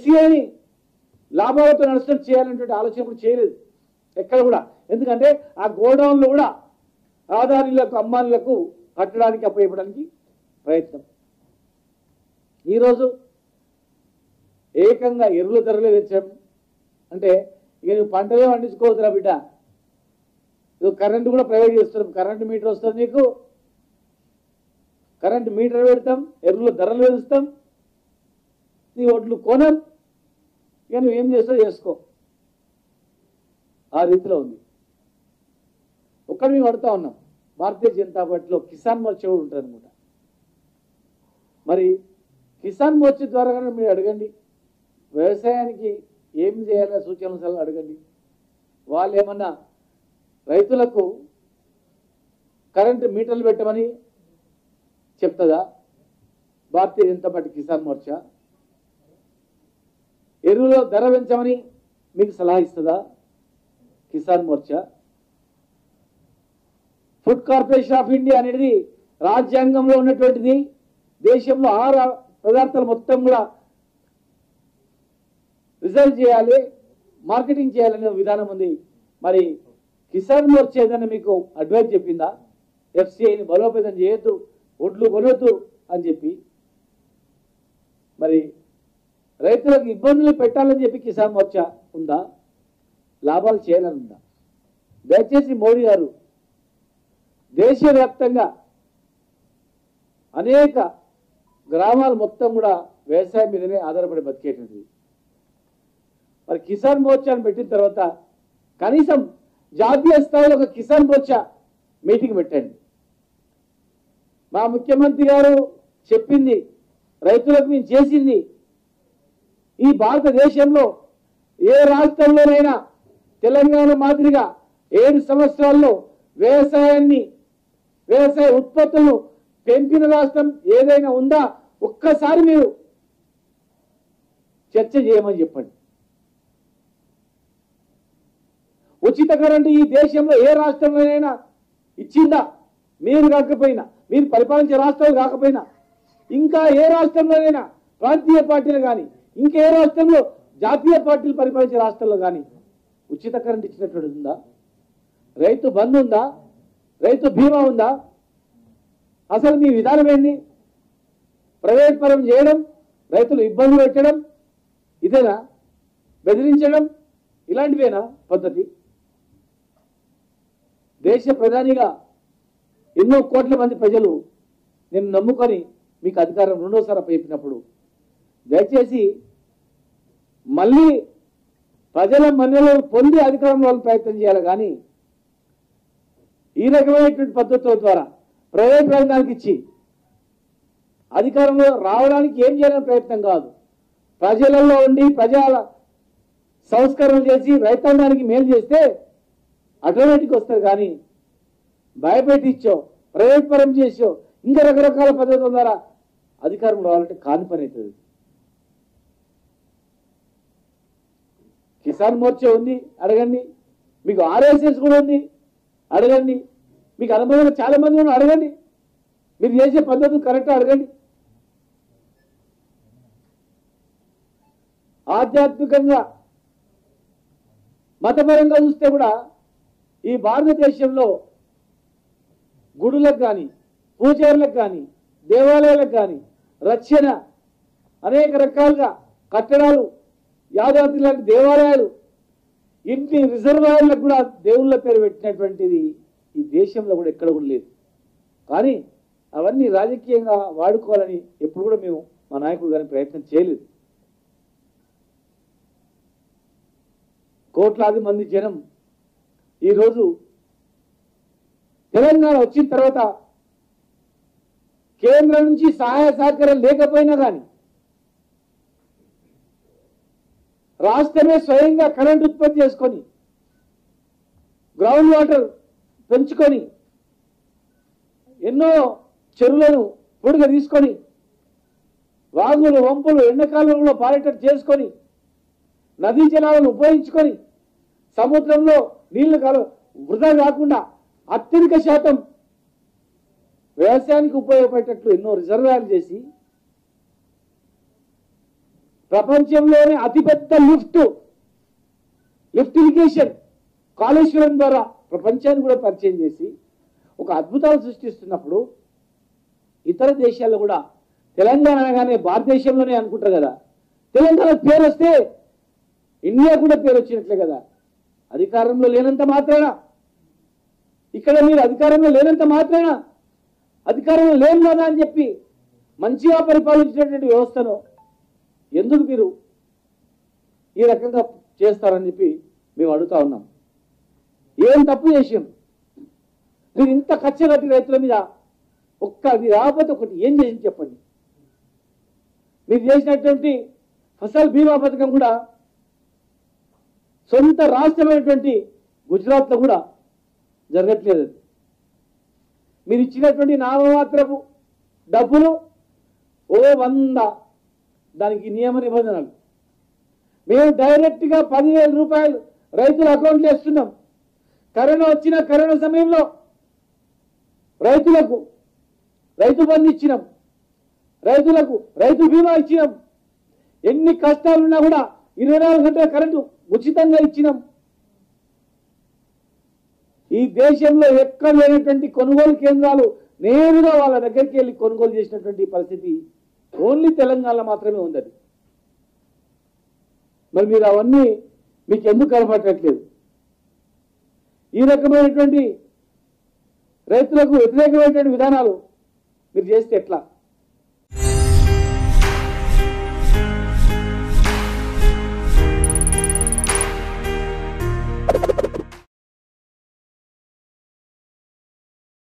ఎఫ్సిఐని లాభాలతో నష్టం చేయాలనేటువంటి ఆలోచన కూడా చేయలేదు ఎక్కడ కూడా ఎందుకంటే ఆ గోడౌన్లు కూడా ఆదానీలకు అమ్మానులకు కట్టడానికి అప్పయ్యడానికి ప్రయత్నం ఈరోజు ఏకంగా ఎరువుల ధరలే తెచ్చాం అంటే ఇక నువ్వు పంటలే పండించుకోవద్దురా బిడ్డ ఇదిగో కరెంటు కూడా ప్రైవేట్ చేస్తున్నాం కరెంటు మీటర్ వస్తుంది నీకు కరెంటు మీటర్ పెడతాం ఎరువుల ధరలు పెంచుతాం నీ ఒడ్లు కొనం ఇక నువ్వు ఏం చేస్తావు చేసుకో ఆ రీతిలో ఉంది ఒక్కటి మేము అడుగుతా ఉన్నాం భారతీయ జనతా పార్టీలో కిసాన్ మోర్చా కూడా ఉంటుంది అనమాట మరి కిసాన్ మోర్చా ద్వారా కనుక మీరు అడగండి వ్యవసాయానికి ఏం చేయాలో సూచనలు సలహాలు అడగండి వాళ్ళు ఏమన్నా రైతులకు కరెంటు మీటర్లు పెట్టమని చెప్తుందా భారతీయ జనతా పార్టీ కిసాన్ మోర్చా ఎరువుల ధర పెంచమని మీకు సలహా ఇస్తుందా Kisan Morcha food corporation of India అనేది రాజ్యాంగంలో ఉన్నటువంటిది దేశంలో ఆహార పదార్థాలు మొత్తం కూడా రిజర్వ్ చేయాలి మార్కెటింగ్ చేయాలనే విధానం ఉంది మరి కిసాన్ మోర్చా ఏదైనా మీకు అడ్వైజ్ చెప్పిందా ఎఫ్సిఐని బలోపేతం చేయొద్దు ఒడ్లు కొనొద్దు అని చెప్పి మరి రైతులకు ఇబ్బందులు పెట్టాలని చెప్పి కిసాన్ మోర్చా ఉందా లాభాలు చేయాలని ఉందా దయచేసి మోడీ గారు దేశవ్యాప్తంగా అనేక గ్రామాలు మొత్తం కూడా వ్యవసాయం మీదనే ఆధారపడి బతికేటువంటిది మరి కిసాన్ మోర్చాను పెట్టిన తర్వాత కనీసం జాతీయ స్థాయిలో ఒక కిసాన్ మోర్చా మీటింగ్ పెట్టండి మా ముఖ్యమంత్రి గారు చెప్పింది రైతులకు మేము చేసింది ఈ భారతదేశంలో ఏ రాష్ట్రంలోనైనా తెలంగాణ మాదిరిగా ఏడు సంవత్సరాల్లో వ్యవసాయాన్ని వ్యవసాయ ఉత్పత్తులను పెంపిన రాష్ట్రం ఏదైనా ఉందా ఒక్కసారి మీరు చర్చ చేయమని చెప్పండి ఉచిత కరెంటు ఈ దేశంలో ఏ రాష్ట్రంలోనైనా ఇచ్చిందా మీరు కాకపోయినా మీరు పరిపాలించే రాష్ట్రాలు కాకపోయినా ఇంకా ఏ రాష్ట్రంలోనైనా ప్రాంతీయ పార్టీలు కానీ ఇంకా ఏ రాష్ట్రంలో జాతీయ పార్టీలు పరిపాలించే రాష్ట్రాల్లో కానీ ఉచిత కరెంట్ ఇచ్చినటువంటి ఉందా రైతు బంధు ఉందా రైతు బీమా ఉందా అసలు మీ విధానం ఏంది ప్రైవేట్ పరం చేయడం రైతులు ఇబ్బందులు పెట్టడం ఇదేనా బెదిరించడం ఇలాంటివేనా పద్ధతి దేశ ప్రధానిగా ఎన్నో కోట్ల మంది ప్రజలు నేను నమ్ముకొని మీకు అధికారం రెండోసారి అప్పచెప్పినప్పుడు దయచేసి మళ్ళీ ప్రజల మన్నెలు పొంది అధికారంలో ప్రయత్నం చేయాలి కానీ ఈ రకమైనటువంటి పద్ధతుల ద్వారా ప్రైవేట్ రంగానికి ఇచ్చి అధికారంలో రావడానికి ఏం చేయాలని ప్రయత్నం కాదు ప్రజలలో ఉండి ప్రజల సంస్కరణలు చేసి రైతాంగానికి మేలు చేస్తే ఆటోమేటిక్ వస్తారు కానీ భయపెట్టి ఇచ్చో ప్రైవేట్ పరం చేసో ఇంకా రకరకాల పద్ధతుల ద్వారా అధికారం రావాలంటే కాని పని అవుతుంది కిసాన్ మోర్చా ఉంది అడగండి మీకు ఆర్ఎస్ఎస్ కూడా ఉంది అడగండి మీకు అనుభవం చాలా మంది ఉన్నారు అడగండి మీరు చేసే పద్ధతులు కరెక్ట్ అడగండి ఆధ్యాత్మికంగా మతపరంగా చూస్తే కూడా ఈ భారతదేశంలో గుడులకు కానీ పూజారులకు కానీ దేవాలయాలకు కానీ రక్షణ అనేక రకాలుగా కట్టడాలు యాదాద్రి లాంటి దేవాలయాలు ఇంటి రిజర్వాయర్లకు కూడా దేవుళ్ళ పేరు పెట్టినటువంటిది ఈ దేశంలో కూడా ఎక్కడ కూడా లేదు కానీ అవన్నీ రాజకీయంగా వాడుకోవాలని ఎప్పుడు కూడా మేము మా నాయకుడు కానీ ప్రయత్నం చేయలేదు కోట్లాది మంది జనం ఈరోజు తెలంగాణ వచ్చిన తర్వాత కేంద్రం నుంచి సహాయ సహకారం లేకపోయినా కానీ రాష్ట్రమే స్వయంగా కరెంట్ ఉత్పత్తి చేసుకొని గ్రౌండ్ వాటర్ పెంచుకొని ఎన్నో చెరువులను పొడిగా తీసుకొని వాగులు వంపులు ఎండాకాలంలో పారేటట్టు చేసుకొని నదీ జలాలను ఉపయోగించుకొని సముద్రంలో నీళ్లు కల వృధా కాకుండా అత్యధిక శాతం వ్యవసాయానికి ఉపయోగపడేటట్లు ఎన్నో రిజర్వాయర్లు చేసి ప్రపంచంలోనే అతిపెద్ద లిఫ్ట్ లిఫ్ట్ ఇరిగేషన్ కాళేశ్వరం ద్వారా ప్రపంచాన్ని కూడా పరిచయం చేసి ఒక అద్భుతాలు సృష్టిస్తున్నప్పుడు ఇతర దేశాల్లో కూడా తెలంగాణ అనగానే భారతదేశంలోనే అనుకుంటారు కదా తెలంగాణ పేరు వస్తే ఇండియా కూడా పేరు వచ్చినట్లే కదా అధికారంలో లేనంత మాత్రాన ఇక్కడ మీరు అధికారంలో లేనంత మాత్రాన అధికారంలో లేం కదా అని చెప్పి మంచిగా పరిపాలించినటువంటి వ్యవస్థను ఎందుకు మీరు ఈ రకంగా చేస్తారని చెప్పి మేము అడుగుతా ఉన్నాం ఏం తప్పు చేసాం మీరు ఇంత ఖర్చు కట్టి రైతుల మీద ఒక్క అది రాకపోతే ఒకటి ఏం చేసి చెప్పండి మీరు చేసినటువంటి ఫసల్ బీమా పథకం కూడా సొంత రాష్ట్రమైనటువంటి గుజరాత్లో కూడా జరగట్లేదు అది మీరు ఇచ్చినటువంటి నామమాత్రపు డబ్బులు ఓ వంద దానికి నియమ నిబంధనలు మేము డైరెక్ట్గా పదివేల రూపాయలు రైతుల అకౌంట్లో వేస్తున్నాం కరోనా వచ్చిన కరోనా సమయంలో రైతులకు రైతు బంధు ఇచ్చినాం రైతులకు రైతు బీమా ఇచ్చినాం ఎన్ని కష్టాలున్నా కూడా ఇరవై నాలుగు గంటల కరెంటు ఉచితంగా ఇచ్చినాం ఈ దేశంలో ఎక్కడ లేనటువంటి కొనుగోలు కేంద్రాలు నేరుగా వాళ్ళ దగ్గరికి వెళ్ళి కొనుగోలు చేసినటువంటి పరిస్థితి ఓన్లీ తెలంగాణలో మాత్రమే ఉంది అది మరి మీరు అవన్నీ మీకు ఎందుకు కనపడట్లేదు ఈ రకమైనటువంటి రైతులకు వ్యతిరేకమైనటువంటి విధానాలు మీరు చేస్తే ఎట్లా